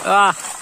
ആ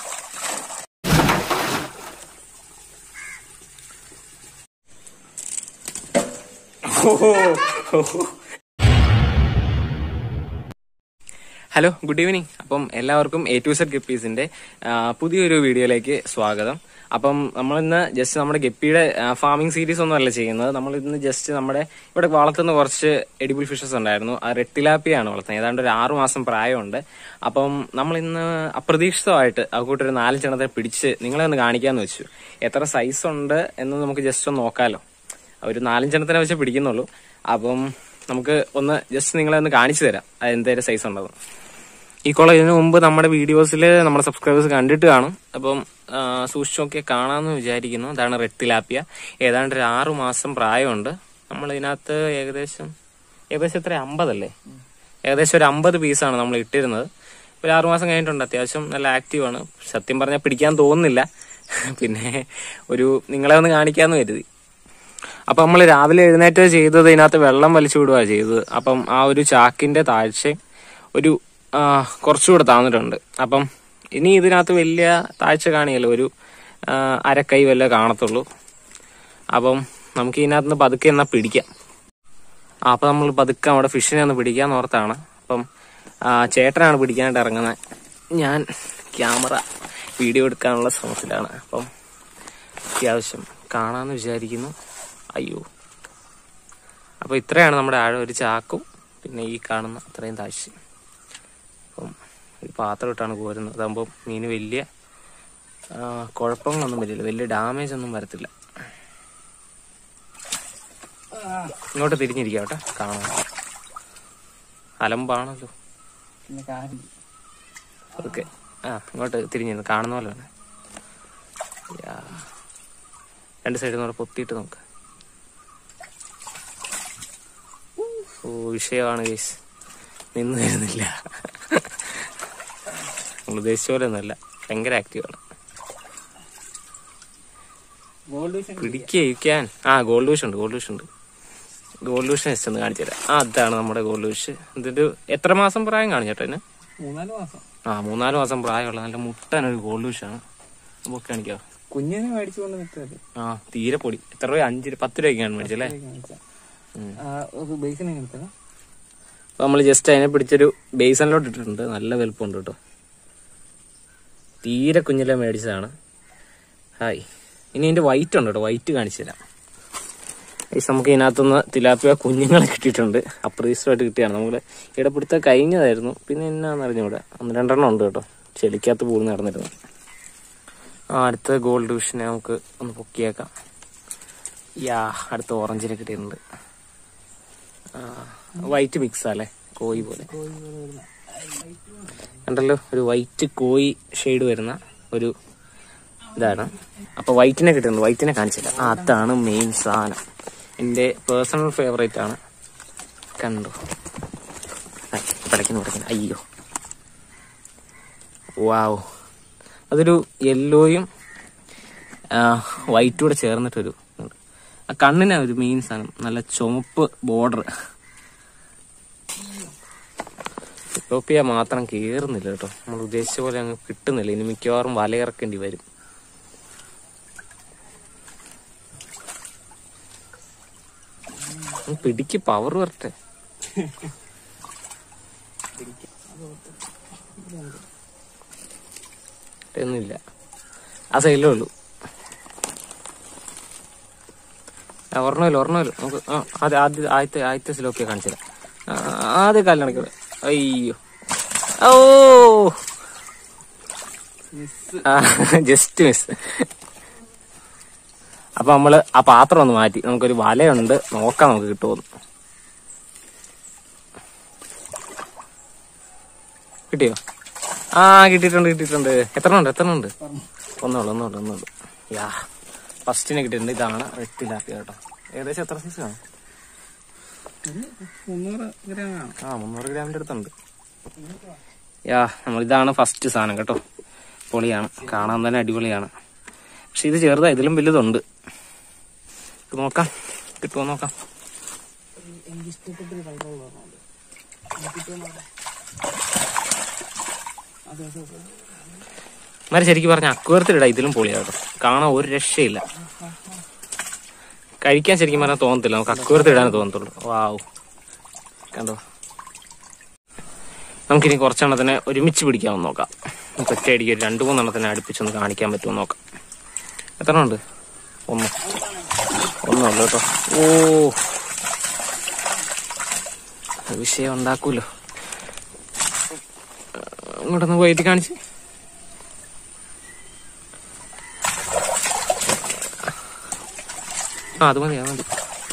hello good evening അപ്പം എല്ലാവർക്കും എ ടു സെഡ് ഗപ്പീസിന്റെ ആ, പുതിയൊരു വീഡിയോയിലേക്ക് സ്വാഗതം അപ്പം നമ്മൾ ഇന്ന് ജസ്റ്റ് നമ്മുടെ ഗപ്പിയുടെ ഫാമിംഗ് സീരീസ് ഒന്നും അല്ല ചെയ്യുന്നത് നമ്മൾ ഇന്ന് ജസ്റ്റ് നമ്മുടെ ഇവിടെ വളർത്തുന്ന കുറച്ച് എഡിബിൾ ഫിഷസ് ഉണ്ടായിരുന്നു ആ റെട്ടിലാപ്പിയാണ് വളർത്തുന്നത് ഏതാണ്ട് ഒരു ആറു മാസം പ്രായമുണ്ട് അപ്പം നമ്മൾ ഇന്ന് അപ്രതീക്ഷിതമായിട്ട് ആ കൂട്ടൊരു നാലഞ്ചെണ്ണത്തെ പിടിച്ച് നിങ്ങളെ ഒന്ന് കാണിക്കാന്ന് വെച്ചു എത്ര സൈസ് ഉണ്ട് എന്ന് നമുക്ക് ജസ്റ്റ് ഒന്ന് നോക്കാലോ ഒരു നാലഞ്ചെണ്ണത്തിനെ വെച്ച് പിടിക്കുന്നുള്ളൂ അപ്പം നമുക്ക് ഒന്ന് ജസ്റ്റ് നിങ്ങളെ ഒന്ന് കാണിച്ചു തരാം അത് എന്തേലും സൈസ് ഉണ്ടെന്ന് ഈ കോള ഇതിനു മുമ്പ് നമ്മുടെ വീഡിയോസിൽ നമ്മുടെ സബ്സ്ക്രൈബേഴ്സ് കണ്ടിട്ട് കാണും അപ്പം ആ, സൂക്ഷിച്ച് നോക്കിയാൽ കാണാമെന്ന് വിചാരിക്കുന്നു അതാണ് റെഡ് തിലാപ്പിയ ഏതാണ്ട് ഒരു ആറു മാസം പ്രായമുണ്ട് നമ്മൾ ഇതിനകത്ത് ഏകദേശം ഏകദേശം എത്ര അമ്പതല്ലേ ഏകദേശം ഒരു അമ്പത് പീസാണ് നമ്മൾ ഇട്ടിരുന്നത് ഒരു ആറു മാസം കഴിഞ്ഞിട്ടുണ്ട് അത്യാവശ്യം നല്ല ആക്റ്റീവാണ് സത്യം പറഞ്ഞാൽ പിടിക്കാൻ തോന്നുന്നില്ല പിന്നെ ഒരു നിങ്ങളെ ഒന്ന് കാണിക്കാന്ന് കരുതി അപ്പൊ നമ്മൾ രാവിലെ എഴുന്നേറ്റ് ചെയ്തത് ഇതിനകത്ത് വെള്ളം വലിച്ചു വിടുക ചെയ്തത് അപ്പം ആ ഒരു ചാക്കിന്റെ താഴ്ച ഒരു ആ, കുറച്ചുകൂടെ താന്നിട്ടുണ്ട് അപ്പം ഇനി ഇതിനകത്ത് വലിയ താഴ്ച കാണിയല്ലോ ഒരു ആ, അരക്കൈ വല്ല കാണത്തുള്ളൂ അപ്പം നമുക്ക് ഇതിനകത്ത് നിന്ന് പതുക്കെ എന്നാ പിടിക്കാം ആ, അപ്പൊ നമ്മൾ പതുക്കെ അവിടെ ഫിഷിനെ ഒന്ന് പിടിക്കാന്ന് ഓർത്താണ് അപ്പം ആ, ചേട്ടനാണ് പിടിക്കാനായിട്ട് ഇറങ്ങുന്നത് ഞാൻ ക്യാമറ വീഡിയോ എടുക്കാനുള്ള ശ്രമത്തിലാണ് അപ്പം അത്യാവശ്യം കാണാന്ന് വിചാരിക്കുന്നു അയ്യോ അപ്പൊ ഇത്രയാണ് നമ്മുടെ ആഴം ഒരു ചാക്കും പിന്നെ ഈ കാണുന്ന അത്രയും താഴ്ച അപ്പം ഒരു പാത്രം ഇട്ടാണ് കോരുന്നത് അതാകുമ്പോൾ മീന് വലിയ ആ, കുഴപ്പങ്ങളൊന്നും വരില്ല വലിയ ഡാമേജ് ഒന്നും വരത്തില്ല ഇങ്ങോട്ട് തിരിഞ്ഞിരിക്കാം കേട്ടോ കാണാൻ അലമ്പാണല്ലോ പിന്നെ കാര്യം ഓക്കെ ആ ഇങ്ങോട്ട് തിരിഞ്ഞിരുന്നു കാണുന്ന പോലെ തന്നെ യാ. രണ്ട് സൈഡിൽ നിന്ന് പൊത്തിയിട്ട് നോക്ക് ഓ വിഷയമാണ് കേസ് നിന്ന് തരുന്നില്ല നമ്മൾ ഉദ്ദേശിച്ച പോലെ ഒന്നല്ല ഭയങ്കര ആക്റ്റീവാണ് ഗോൾഡ് ഫിഷ് പിടിക്കുക ഇരിക്കാൻ ആ ഗോൾഡ് വിഷ് ഉണ്ട് ഗോൾഡ് വിഷ് ഉണ്ട് ഗോൾഡ് വിഷ് ജസ്റ്റ് ഒന്ന് കാണിച്ചു തരാം ആ അതാണ് നമ്മുടെ ഗോൾഡ് വിഷ് ഇതൊരു എത്ര മാസം പ്രായം കാണിച്ചേട്ടോ ഇതിന് മൂന്നാല് മാസം ആ മൂന്നാല് മാസം പ്രായമുള്ള നല്ല മുട്ടനൊരു ഗോൾഡ് വിഷാണ് നമുക്ക് കാണിക്കാവോ കുഞ്ഞിനെ മേടിച്ചുകൊണ്ട് നിൽക്കരുത് ആ തീരെ പൊടി എത്ര രൂപ അഞ്ച് പത്ത് രൂപയ്ക്കാണ് മേടിച്ചല്ലേ ഉം. ഒരു ബേസിനെ എടുത്തത് അപ്പൊ നമ്മൾ ജസ്റ്റ് അതിനെ പിടിച്ചൊരു ബേസനിലോട്ട് ഇട്ടിട്ടുണ്ട് നല്ല വലുപ്പമുണ്ട് കേട്ടോ തീരെ കുഞ്ഞിലെ മേടിച്ചതാണ് ഹായ് ഇനി ഇതിന്റെ വൈറ്റ് ഉണ്ട് കേട്ടോ വൈറ്റ് കാണിച്ചു തരാം ഗൈസ് നമുക്ക് ഇതിനകത്തുനിന്ന് തിലാപ്പിയ കുഞ്ഞുങ്ങളെ കിട്ടിയിട്ടുണ്ട് അപ്രീസ്റ്റമായിട്ട് കിട്ടിയാണ് നമ്മൾ ഇടപിടുത്ത കഴിഞ്ഞതായിരുന്നു പിന്നെ എന്നാന്ന് അറിഞ്ഞൂടെ ഒന്ന് രണ്ടെണ്ണം ഉണ്ട് കേട്ടോ ചെലിക്കകത്ത് പൂളി നടന്നിരുന്നു ആ അടുത്ത ഗോൾഡ് വിഷനെ നമുക്ക് ഒന്ന് പൊക്കിയേക്കാം യാ അടുത്ത ഓറഞ്ചിനെ കിട്ടിയിട്ടുണ്ട് വൈറ്റ് മിക്സ് അല്ലേ കോയി പോലെ കണ്ടല്ലോ ഒരു വൈറ്റ് കോയി ഷെയ്ഡ് വരുന്ന ഒരു ഇതാണ് അപ്പൊ വൈറ്റിനെ കിട്ടുന്നുണ്ട് വൈറ്റിനെ കാണിച്ചില്ല ആ അതാണ് മെയിൻ സാധനം എന്റെ പേഴ്സണൽ ഫേവറേറ്റ് ആണ് കണ്ടു പടയ്ക്കുന്നു പടയ്ക്കുന്നു അയ്യോ വാവ് അതൊരു യെല്ലോയും വൈറ്റും കൂടെ ചേർന്നിട്ടൊരു ഇതുണ്ട്. ആ കണ്ണിനാ ഒരു മെയിൻ സാധനം നല്ല ചുമപ്പ് ബോർഡർ ഇത്തോപ്പിയ മാത്രം കേറുന്നില്ല കേട്ടോ നമ്മൾ ഉദ്ദേശിച്ച പോലെ അങ്ങ് കിട്ടുന്നില്ല ഇനി മിക്കവാറും വലയിറക്കേണ്ടി വരും ഒന്ന് പിടിക്ക് പവർ വരട്ടെ ഒന്നുമില്ല ആ സൈഡിലേ ഉള്ളൂ ആ, ഒരെണ്ണമില്ല ഒരെണ്ണമില്ല നമുക്ക് ആ ആദ്യ ആദ്യ ആദ്യത്തെ ആദ്യത്തെ സിലോക്കെ കാണിച്ചു തരാം ആ, ആദ്യ കാലിൽ നടക്കുക അയ്യോ ഓ ജസ്റ്റ് മിസ് അപ്പൊ നമ്മള് ആ പാത്രം ഒന്ന് മാറ്റി നമുക്കൊരു വലയുണ്ട് നോക്കാം നമുക്ക് കിട്ടുമോന്ന് കിട്ടിയോ ആ കിട്ടിയിട്ടുണ്ട് കിട്ടിയിട്ടുണ്ട് എത്ര ഉണ്ട് എത്ര ഉണ്ട് ഒന്നുള്ളൂ ഒന്നുള്ളൂ ഒന്നുള്ളൂ യാ ഫസ്റ്റിനെ കിട്ടിയിട്ടുണ്ട് ഇതാണ് റെഡ് തിലാപ്പിയ കേട്ടോ ഏകദേശം എത്ര സൈസ് കാണും മുന്നൂറ് ഗ്രാം കാണും ആ മുന്നൂറ് ഗ്രാമിന്റെ അടുത്തുണ്ട് യാ നമ്മൾ ഇതാണ് ഫസ്റ്റ് സാധനം കേട്ടോ പൊളിയാണ് കാണാൻ തന്നെ അടിപൊളിയാണ് പക്ഷെ ഇത് ചെറുതാ ഇതിലും വലുതുണ്ട് ഇത് നോക്കാം കിട്ടുമോ നോക്കാം എനിക്ക് ഇഷ്ടപ്പെട്ടൊരു കളർ പറഞ്ഞുണ്ട് അതെ അതെ മാരെ ശരിക്കും പറഞ്ഞ അക്വേർത്തിലിടാ ഇതിലും പൊളിയാട്ടോ കാണാൻ ഒരു രക്ഷയില്ല കഴിക്കാൻ ശരിക്കും പറഞ്ഞാൽ തോന്നത്തില്ല നമുക്ക് അക്വേർത്തിടാനേ തോന്നത്തുള്ളൂ വാവ് കണ്ടോ നമുക്കിനി കുറച്ചെണ്ണത്തിനെ ഒരുമിച്ച് പിടിക്കാമെന്ന് നോക്കാം നമുക്ക് ഒറ്റയടിക്ക് ഒരു രണ്ട് മൂന്നെണ്ണത്തിനെ അടുപ്പിച്ചൊന്ന് കാണിക്കാൻ പറ്റുമോ നോക്കാം എത്ര ഉണ്ട് ഒന്ന് ഒന്നുള്ളൂ കേട്ടോ ഓ വിഷയം ഉണ്ടാക്കൂലോ ഇങ്ങോട്ടൊന്ന് പോയിട്ട് കാണിച്ച് ആ അത് മതി അത് മതി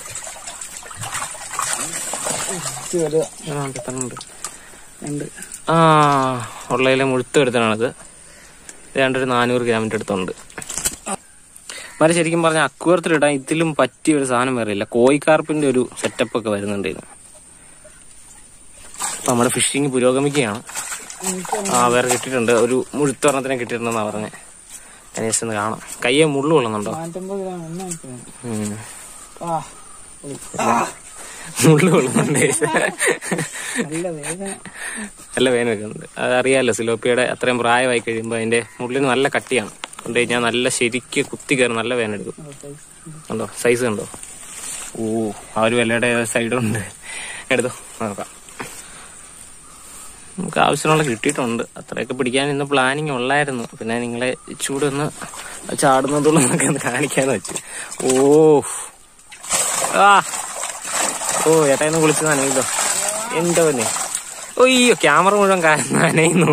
കുറച്ച് വലുതാ ആ എത്ര ഉണ്ട് രണ്ട് ആ ഉള്ളതിലെ മുഴുത്ത എടുത്താണിത് ഏതാണ്ട് ഒരു നാനൂറ് ഗ്രാമിന്റെ അടുത്തുണ്ട് മറ്റേ ശരിക്കും പറഞ്ഞ അക്വറത്തിലിടാൻ ഇതിലും പറ്റിയ ഒരു സാധനം വേറെ ഇല്ല കോയിക്കാർപ്പിന്റെ ഒരു സെറ്റപ്പ് ഒക്കെ വരുന്നുണ്ട് ഇതിന് അപ്പൊ നമ്മുടെ ഫിഷിങ് പുരോഗമിക്കുകയാണ് ആ വേറെ കിട്ടിയിട്ടുണ്ട് ഒരു മുഴുത്തൊരെണ്ണത്തിനെ കിട്ടിയിട്ടുണ്ടെന്നാ പറഞ്ഞേ ഗണേശ് ഒന്ന് കാണാം കയ്യെ മുള്ളു കൊള്ളുന്നുണ്ടോ നാനൂറ്റമ്പത് ഗ്രാം എണ്ണ വാങ്ങിക്കണം ഉം. ആ പൊളി. മുള്ളു കൊള്ളുന്നുണ്ട് നല്ല വേദന നല്ല വേന വെക്കുന്നുണ്ട് അതറിയാലോ സിലോപ്പിയുടെ അത്രയും പ്രായമായി കഴിയുമ്പോൾ അതിന്റെ മുള്ളിന് നല്ല കട്ടിയാണ് കൊണ്ട് കഴിഞ്ഞാൽ നല്ല ശരിക്ക് കുത്തി കയറി നല്ല വേന എടുക്കും കണ്ടോ സൈസ് കണ്ടോ ഓ ആ ഒരു വിലയുടെ സൈഡുണ്ട് എടുത്തോ നോക്കാം നമുക്ക് ആവശ്യമുള്ള കിട്ടിയിട്ടുണ്ട് അത്രയൊക്കെ പിടിക്കാൻ ഇന്ന് പ്ലാനിങ് ഉള്ളായിരുന്നു പിന്നെ നിങ്ങളെ ചൂടൊന്ന് ചാടുന്നതുള്ള നമുക്ക് ഒന്ന് കാണിക്കാന്ന് വെച്ചു ഓ ആ ഓ ഏട്ടായിന്ന് കുളിച്ച് നനയില്ലോ എന്തോ തന്നെ ഒയ്യോ ക്യാമറ മുഴുവൻ കാ- നനയുന്നു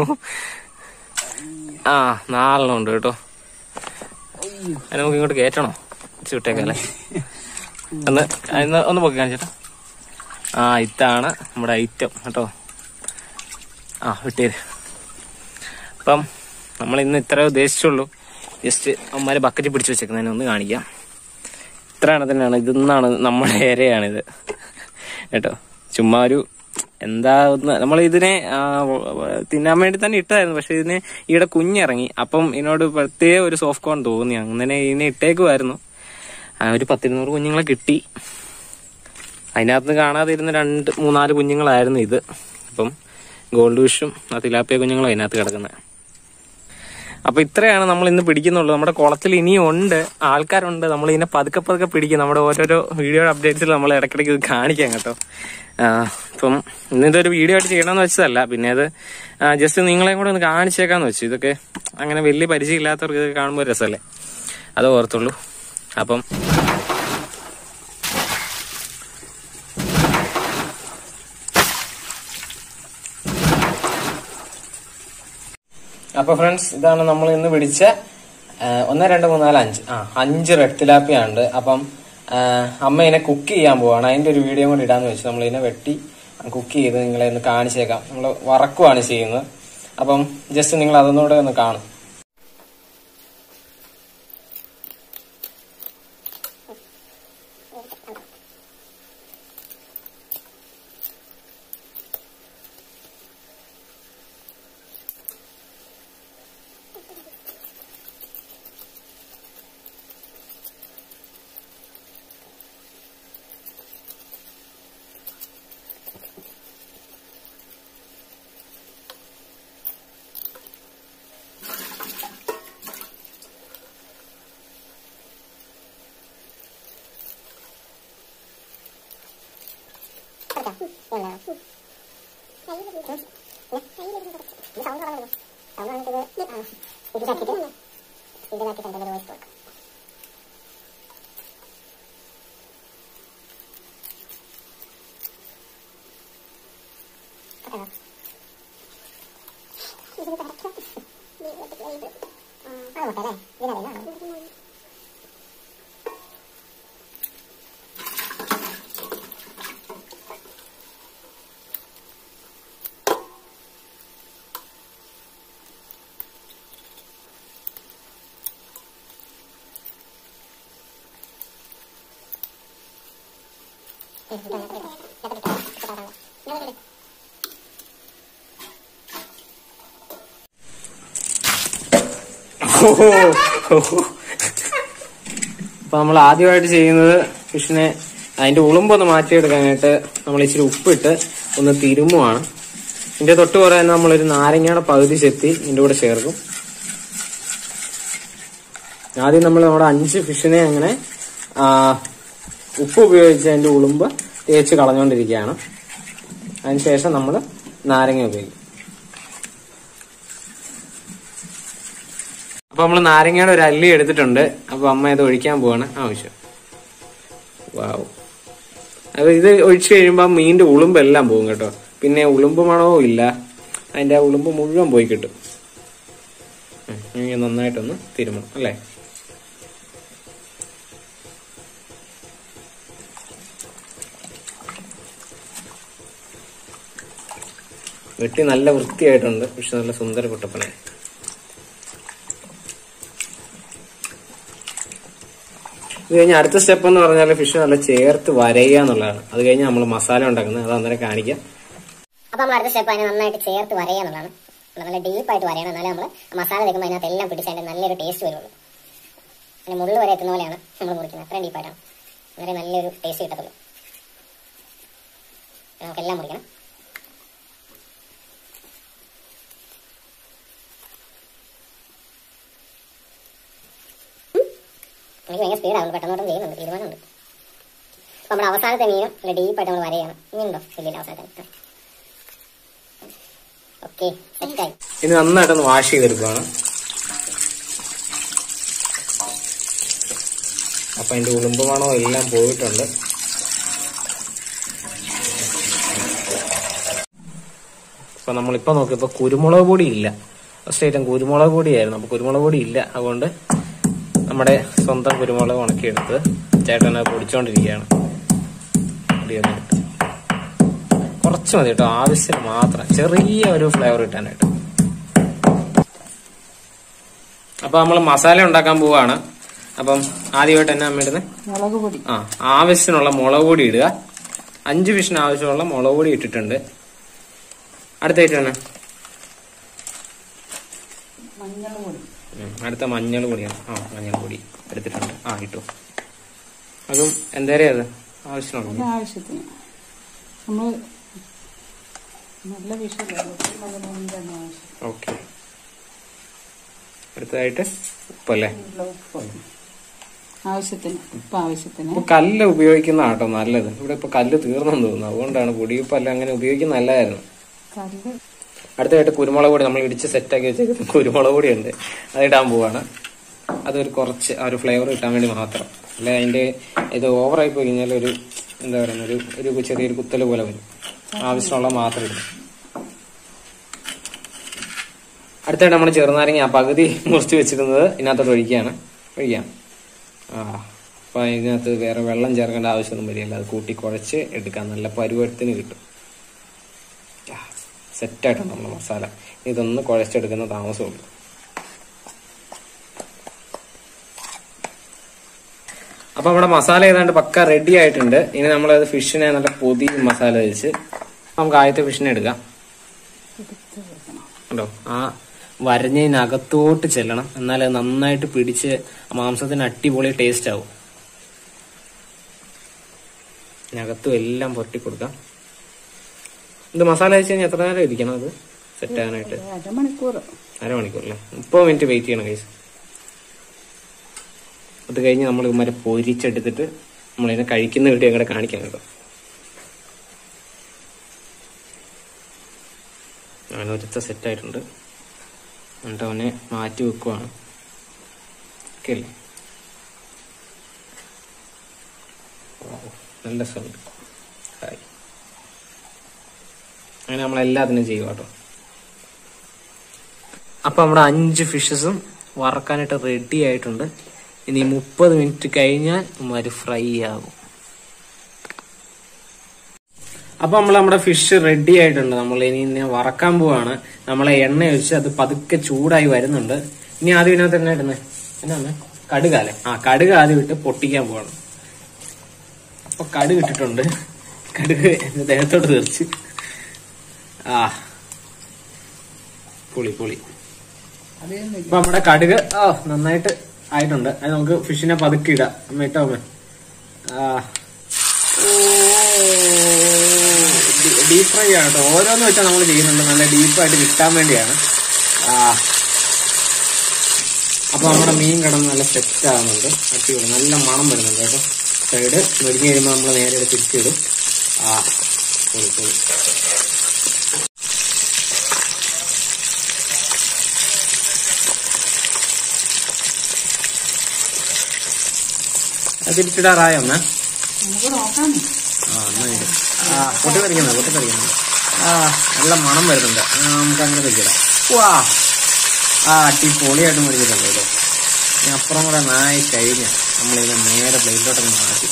ആ നാലെണ്ണം ഉണ്ട് കേട്ടോ അത് നമുക്ക് ഇങ്ങോട്ട് കയറ്റണോ വിട്ടേക്കല്ലേ ഒന്ന് ഒന്ന് ഒന്ന് പൊക്കി കാണിച്ചേട്ടാ ആ ഇതാണ് നമ്മുടെ ഐറ്റം കേട്ടോ ആ വിട്ടേര് അപ്പം നമ്മൾ ഇന്ന് ഇത്ര ഉദ്ദേശിച്ചുള്ളൂ ജസ്റ്റ് അമ്മമാരെ ബക്കറ്റ് പിടിച്ചു വെച്ചേക്കുന്നതിനെ ഒന്ന് കാണിക്കാം ഇത്ര എണ്ണത്തിനാണ് ഇതെന്നാണ് നമ്മുടെ ഏരയാണിത് കേട്ടോ ചുമ്മാ ഒരു എന്താ ഒന്ന് നമ്മൾ ഇതിനെ ആ, തിന്നാൻ വേണ്ടി തന്നെ ഇട്ടായിരുന്നു പക്ഷെ ഇതിന് ഈടെ കുഞ്ഞിറങ്ങി അപ്പം ഇതിനോട് പ്രത്യേക ഒരു സോഫ്റ്റ് കോൺ തോന്നി അങ്ങനെ ഇതിനെ ഇട്ടേക്കുമായിരുന്നു ആ, ഒരു പത്തിരുന്നൂറ് കുഞ്ഞുങ്ങളെ കിട്ടി അതിനകത്ത് കാണാതിരുന്ന രണ്ട് മൂന്നാല് കുഞ്ഞുങ്ങളായിരുന്നു ഇത് അപ്പം ഗോൾഡ് ഫിഷും ആ തിലാപ്പിയ കുഞ്ഞുങ്ങളും അതിനകത്ത് കിടക്കുന്നത് അപ്പൊ ഇത്രയാണ് നമ്മൾ ഇന്ന് പിടിക്കുന്നുള്ളൂ നമ്മുടെ കുളത്തിൽ ഇനിയും ഉണ്ട് ആൾക്കാരുണ്ട് നമ്മൾ ഇതിനെ പതുക്കെ പതുക്കെ പിടിക്കും നമ്മുടെ ഓരോരോ വീഡിയോ അപ്ഡേറ്റ്സിൽ നമ്മൾ ഇടയ്ക്കിടയ്ക്ക് ഇത് കാണിക്കാം കേട്ടോ ആ, ഇപ്പം ഇന്ന് ഇതൊരു വീഡിയോ ആയിട്ട് ചെയ്യണമെന്ന് വെച്ചതല്ല പിന്നെ അത് ജസ്റ്റ് നിങ്ങളെയും കൂടെ ഒന്ന് കാണിച്ചേക്കാന്ന് വെച്ചു ഇതൊക്കെ അങ്ങനെ വലിയ പരിചയം ഇല്ലാത്തവർക്ക് ഇത് കാണുമ്പോൾ ഒരു രസമല്ലേ അത് ഓർത്തുള്ളൂ അപ്പം അപ്പൊ ഫ്രണ്ട്സ് ഇതാണ് നമ്മൾ ഇന്ന് പിടിച്ച ആ, ഒന്ന് രണ്ട് മൂന്ന് നാല് അഞ്ച് ആ അഞ്ച് റെഡ് തിലാപ്പിയുണ്ട് അപ്പം ആ, അമ്മ ഇതിനെ കുക്ക് ചെയ്യാൻ പോവാണ് അതിന്റെ ഒരു വീഡിയോ കൂടി ഇടാന്ന് വെച്ചു നമ്മൾ ഇതിനെ വെട്ടി കുക്ക് ചെയ്ത് നിങ്ങളെ ഒന്ന് കാണിച്ചേക്കാം നമ്മൾ വറക്കുവാണ് ചെയ്യുന്നത് അപ്പം ജസ്റ്റ് നിങ്ങൾ അതൊന്നുകൂടെ ഒന്ന് കാണും അപ്പൊ നമ്മൾ ആദ്യമായിട്ട് ചെയ്യുന്നത് ഫിഷിനെ അതിന്റെ ഉളുമ്പൊന്ന് മാറ്റിയെടുക്കാനായിട്ട് നമ്മൾ ഇച്ചിരി ഉപ്പിട്ട് ഒന്ന് തിരുമുവാണ് ഇതിന്റെ തൊട്ട് പുറകെ നമ്മളൊരു നാരങ്ങയുടെ പകുതി ചെത്തി ഇതിന്റെ കൂടെ ചേർക്കും ആദ്യം നമ്മൾ നമ്മുടെ അഞ്ച് ഫിഷിനെ അങ്ങനെ ആ, ഉപ്പ് ഉപയോഗിച്ച് അതിന്റെ ഉളുമ്പ് തേച്ച് കളഞ്ഞുകൊണ്ടിരിക്കുകയാണ് അതിനുശേഷം നമ്മൾ നാരങ്ങ ഉപയോഗിക്കും അപ്പൊ നമ്മൾ നാരങ്ങയുടെ ഒരു അല്ലി എടുത്തിട്ടുണ്ട് അപ്പൊ അമ്മ ഇത് ഒഴിക്കാൻ പോവാണ് ആവശ്യം വാവ് അപ്പൊ ഇത് ഒഴിച്ചു കഴിയുമ്പോൾ മീനിന്റെ ഉളുമ്പെല്ലാം പോകും കേട്ടോ പിന്നെ ഉളുമ്പ് മണവും ഇല്ല അതിന്റെ ആ ഉളുമ്പ് മുഴുവൻ പോയി കിട്ടും ഉം, ഇനി നന്നായിട്ടൊന്ന് തിരുമണം അല്ലേ വെട്ടി നല്ല വൃത്തിയായിട്ടുണ്ട് പക്ഷെ നല്ല സുന്ദര കുട്ടപ്പനായി ഇത് കഴിഞ്ഞ് അടുത്ത സ്റ്റെപ്പ് എന്ന് പറഞ്ഞാൽ ഫിഷ് നല്ല ചേർത്ത് വരയുക എന്നുള്ളതാണ് അത് കഴിഞ്ഞ് നമ്മൾ മസാല ഉണ്ടാക്കുന്നത് അത് അന്നേരം കാണിക്കാം അപ്പൊ നമ്മൾ അടുത്ത സ്റ്റെപ്പ് അതിനെ നന്നായിട്ട് ചേർത്ത് വരയുക എന്നുള്ളതാണ് നല്ല ഡീപ്പായിട്ട് വരയണം എന്നാലേ നമ്മൾ മസാല തേക്കുമ്പോൾ അതിനകത്ത് എല്ലാം പിടിച്ച് അതിന്റെ നല്ലൊരു ടേസ്റ്റ് വരുള്ളൂ അതിന്റെ മുള്ളു വരെ എത്തുന്ന പോലെയാണ് നമ്മൾ മുറിക്കുന്നത് അത്രയും ഡീപ്പായിട്ടാണ് അന്നേരം നല്ലൊരു ടേസ്റ്റ് കിട്ടത്തുള്ളൂ നമുക്കെല്ലാം മുറിക്കണം എനിക്ക് ഭയങ്കര സ്പീഡാണ് പെട്ടെന്നോട്ടം ചെയ്യുന്നുണ്ട് തീരുമാനമുണ്ട് അപ്പൊ നമ്മുടെ അവസാനത്തെ മീനും നല്ല ഡീപ്പായിട്ട് നമ്മൾ വരയണം ഇനിയുണ്ടോ ഇല്ലില്ല അവസാനത്തെ ഓക്കെ സെറ്റായി ഇനി നന്നായിട്ടൊന്ന് വാഷ് ചെയ്തെടുക്കുകയാണ് അപ്പൊ അതിന്റെ ഉളുമ്പ് മണവും എല്ലാം പോയിട്ടുണ്ട് അപ്പൊ നമ്മളിപ്പോ നോക്കിയപ്പോ കുരുമുളക് പൊടി ഇല്ല ഫസ്റ്റ് ഐറ്റം കുരുമുളക് പൊടിയായിരുന്നു അപ്പൊ കുരുമുളക് പൊടി ഇല്ല അതുകൊണ്ട് നമ്മുടെ സ്വന്തം കുരുമുളക് ഉണക്കിയെടുത്ത് ചേട്ടൻ അത് പൊടിച്ചോണ്ടിരിക്കുകയാണ് പൊടിയൊന്നും ഇട്ട്. കുറച്ച് മതി കേട്ടോ ആവശ്യം മാത്രം ചെറിയ ഒരു ഫ്ലേവർ കിട്ടാനായിട്ട് അപ്പൊ നമ്മൾ മസാല ഉണ്ടാക്കാൻ പോവാണ് അപ്പം ആദ്യമായിട്ട് എന്നാ അമ്മ ഇടുന്നത് മുളക് പൊടി ആ ആവശ്യത്തിനുള്ള മുളക് പൊടി ഇടുക അഞ്ച് ഫിഷിന് ആവശ്യമുള്ള മുളക് പൊടി ഇട്ടിട്ടുണ്ട് അടുത്തായിട്ട് തന്നെ മഞ്ഞൾ പൊടി ഉം, അടുത്ത മഞ്ഞൾ പൊടിയാണ് ആ മഞ്ഞൾ പൊടി എടുത്തിട്ടുണ്ട് ആ ഇട്ടു അതും എന്തേരം അത് ആവശ്യമുള്ള അതിന് ആവശ്യത്തിന് നമ്മൾ നല്ല വിഷയല്ലേ അതിന് ആവശ്യം ഓക്കെ അടുത്തതായിട്ട് ഉപ്പല്ലേ ഉള്ള ഉപ്പ് ആവശ്യത്തിന് ഉപ്പ് ആവശ്യത്തിന് ഇപ്പൊ കല്ല് ഉപയോഗിക്കുന്ന ആട്ടോ നല്ലത് ഇവിടെ ഇപ്പൊ കല്ല് തീർന്നെന്ന് തോന്നുന്നു അതുകൊണ്ടാണ് പൊടിയുപ്പല്ല അങ്ങനെ ഉപയോഗിക്കുന്ന നല്ലതായിരുന്നു കല്ല് അടുത്തതായിട്ട് കുരുമുളക് പൊടി നമ്മൾ ഇടിച്ച് സെറ്റാക്കി വെച്ചേക്കുന്ന കുരുമുളക് പൊടി ഉണ്ട് അത് ഇടാൻ പോവാണ് അതൊരു കുറച്ച് ആ ഒരു ഫ്ലേവർ കിട്ടാൻ വേണ്ടി മാത്രം അല്ലെ അതിന്റെ ഇത് ഓവറായി പോയി കഴിഞ്ഞാൽ ഒരു എന്താ പറയുന്ന ഒരു ഒരു ചെറിയൊരു കുത്തല് പോലെ വരും ആവശ്യമുള്ള മാത്രം ഇടും അടുത്തായിട്ട് നമ്മൾ ചെറുനാരങ്ങ ആ പകുതി മുറിച്ച് വെച്ചിരുന്നത് ഇതിനകത്തോട്ട് ഒഴിക്കുകയാണ് ഒഴിക്കാം ആ അപ്പൊ ഇതിനകത്ത് വേറെ വെള്ളം ചേർക്കേണ്ട ആവശ്യമൊന്നും വരില്ല അത് കൂട്ടി കുഴച്ച് എടുക്കാം നല്ല പരുവത്തിന് കിട്ടും സെറ്റായിട്ടുണ്ട് നമ്മുടെ മസാല ഇതൊന്ന് കുഴച്ചെടുക്കുന്ന താമസമുള്ളൂ അപ്പൊ നമ്മുടെ മസാല ഏതാണ്ട് പക്ക റെഡി ആയിട്ടുണ്ട് ഇനി നമ്മളത് ഫിഷിനെ നല്ല പൊതി മസാല വെച്ച് നമുക്ക് ആദ്യത്തെ ഫിഷിനെ എടുക്കാം കണ്ടോ ആ വരഞ്ഞതിനകത്തോട്ട് ചെല്ലണം എന്നാൽ അത് നന്നായിട്ട് പിടിച്ച് ആ മാംസത്തിന് അടിപൊളി ടേസ്റ്റ് ആവും ഇതിനകത്തും എല്ലാം പുരട്ടി കൊടുക്കാം ഇത് മസാല വെച്ച് കഴിഞ്ഞാൽ എത്ര നേരം ഇരിക്കണം അത് സെറ്റ് ആകാനായിട്ട് അരമണിക്കൂർ അരമണിക്കൂർ അല്ലേ മുപ്പത് മിനിറ്റ് വെയിറ്റ് ചെയ്യണം കൈസ് അത് കഴിഞ്ഞ് നമ്മൾ ഇമാരെ പൊരിച്ചെടുത്തിട്ട് നമ്മളിതിനെ കഴിക്കുന്ന വീഡിയോ അങ്ങോട്ട് കാണിക്കാം കേട്ടോ അങ്ങനെ ഒരുത്ത സെറ്റ് ആയിട്ടുണ്ട് എന്നിട്ട് അവനെ മാറ്റി വെക്കുവാണ് ഓക്കെ അല്ലേ Wow, നല്ല സുണ്ട് ഹായ് അങ്ങനെ നമ്മൾ എല്ലാത്തിനും ചെയ്യും കേട്ടോ അപ്പൊ നമ്മുടെ അഞ്ച് ഫിഷസും വറക്കാനായിട്ട് റെഡി ആയിട്ടുണ്ട് ഇനി മുപ്പത് മിനിറ്റ് കഴിഞ്ഞാൽ ഒരു ഫ്രൈ ആകും അപ്പൊ നമ്മൾ നമ്മുടെ ഫിഷ് റെഡി ആയിട്ടുണ്ട് നമ്മൾ ഇനി ഇതിനെ വറക്കാൻ പോവാണ് നമ്മളെ എണ്ണ ഒഴിച്ച് അത് പതുക്കെ ചൂടായി വരുന്നുണ്ട് ഇനി ആദ്യം ഇതിനകത്ത് തന്നെ ഇടുന്നത് എന്നാണ് കടുകാലെ ആ കടുക് ആദ്യം ഇട്ട് പൊട്ടിക്കാൻ പോവാണ് അപ്പൊ കടുക് ഇട്ടിട്ടുണ്ട് കടുക് എന്റെ ദേഹത്തോട്ട് തീർച്ച് ആ പൊളി പൊളി അതേന്ന് അപ്പൊ നമ്മുടെ കടുക് ആ നന്നായിട്ട് ആയിട്ടുണ്ട് അത് നമുക്ക് ഫിഷിനെ പതുക്കെ ഇടാം അമ്മ ഇട്ടോ അമ്മ ഡീപ് ഫ്രൈ ആണ് കേട്ടോ ഓരോന്ന് വെച്ചാൽ നമ്മൾ ചെയ്യുന്നുണ്ട് നല്ല ഡീപ്പായിട്ട് കിട്ടാൻ വേണ്ടിയാണ് ആ അപ്പൊ നമ്മുടെ മീൻ കിടന്ന് നല്ല സെറ്റ് ആകുന്നുണ്ട് അടിപൊളി നല്ല മണം വരുന്നുണ്ട് കേട്ടോ സൈഡ് മുരിഞ്ഞ് കഴിയുമ്പോൾ നമ്മൾ നേരെ ഇത് തിരിച്ചിടും ആ പൊളി പൊളി അത് തിരിച്ചിടാറായോ എന്നാ നമുക്ക് നോക്കാം ആ എന്നാ ഇത് ആ പൊട്ടി തെറിക്കുന്നത് പൊട്ടി തെറിക്കുന്നത് ആ നല്ല മണം വരുന്നുണ്ട് ആ, നമുക്ക് അങ്ങനെ വെച്ചിടാം വാ ആ അടിപൊളിയായിട്ട് മേടിച്ചിട്ടുണ്ട് കേട്ടോ ഇനി അപ്പുറം കൂടെ നായി കഴിഞ്ഞ നമ്മളിതിനെ നേരെ പ്ലേറ്റിലോട്ടൊക്കെ മാറ്റി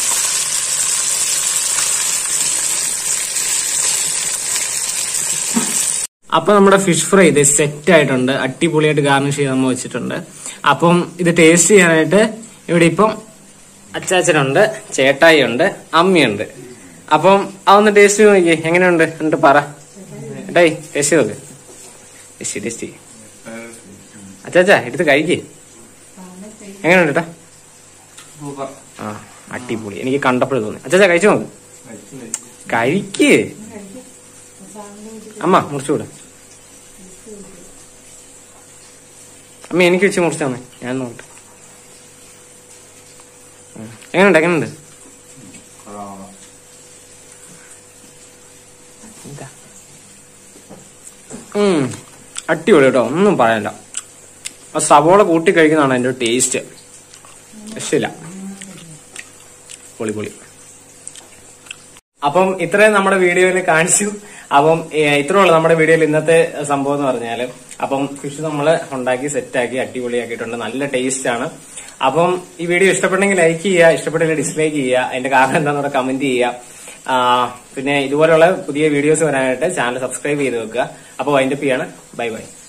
അപ്പൊ നമ്മുടെ ഫിഷ് ഫ്രൈ ഇത് സെറ്റ് ആയിട്ടുണ്ട് അടിപൊളിയായിട്ട് ഗാർണിഷ് ചെയ്ത് നമ്മൾ വെച്ചിട്ടുണ്ട് അപ്പം ഇത് ടേസ്റ്റ് ചെയ്യാനായിട്ട് ഇവിടെ ഇപ്പം അച്ചാച്ചനുണ്ട് ചേട്ടായി ഉണ്ട് അമ്മയുണ്ട് അപ്പം അതൊന്ന് ടേസ്റ്റ് നോക്കി എങ്ങനെയുണ്ട് എന്നിട്ട് പറ ഏട്ടായി ടേസ്റ്റ് നോക്ക് ടേസ്റ്റ് ടേസ്റ്റ് അച്ചാച്ചാ എടുത്ത് കഴിക്കേ എങ്ങനെയുണ്ട് ഏട്ടാ ആ അടിപൊളി എനിക്ക് കണ്ടപ്പോഴേ തോന്നി അച്ചാച്ചാ കഴിച്ചു നോക്ക് കഴിക്ക് അമ്മ മുറിച്ചുകൂടെ അമ്മ എനിക്ക് വെച്ച് മുറിച്ചു തന്നെ ഞാൻ നോക്കട്ടെ ഉം. എങ്ങനെയുണ്ട് എങ്ങനെയുണ്ട് എന്താ? ഉം. അടിപൊളി കേട്ടോ ഒന്നും പറയണ്ട ആ സവോള കൂട്ടി കഴിക്കുന്നതാണ് അതിന്റെ ടേസ്റ്റ് രക്ഷയില്ല പൊളി പൊളി അപ്പം ഇത്രയും നമ്മുടെ വീഡിയോയിൽ കാണിച്ചു അപ്പം ഏഹ്, ഇത്രേ ഉള്ളൂ നമ്മുടെ വീഡിയോയിൽ ഇന്നത്തെ സംഭവം എന്ന് പറഞ്ഞാല് അപ്പം ഫിഷ് നമ്മൾ ഉണ്ടാക്കി സെറ്റാക്കി അടിപൊളിയാക്കിയിട്ടുണ്ട് നല്ല ടേസ്റ്റ് ആണ് അപ്പം ഈ വീഡിയോ ഇഷ്ടപ്പെട്ടെങ്കിൽ ലൈക്ക് ചെയ്യുക ഇഷ്ടപ്പെട്ടില്ല ഡിസ്ലൈക്ക് ചെയ്യുക അതിന്റെ കാരണം എന്താണെന്ന് കമന്റ് ചെയ്യുക ആ, പിന്നെ ഇതുപോലുള്ള പുതിയ വീഡിയോസ് വരാനായിട്ട് ചാനൽ സബ്സ്ക്രൈബ് ചെയ്ത് വെക്കുക അപ്പോൾ വൈൻഡപ്പ് ചെയ്യാണ് ബൈ ബൈ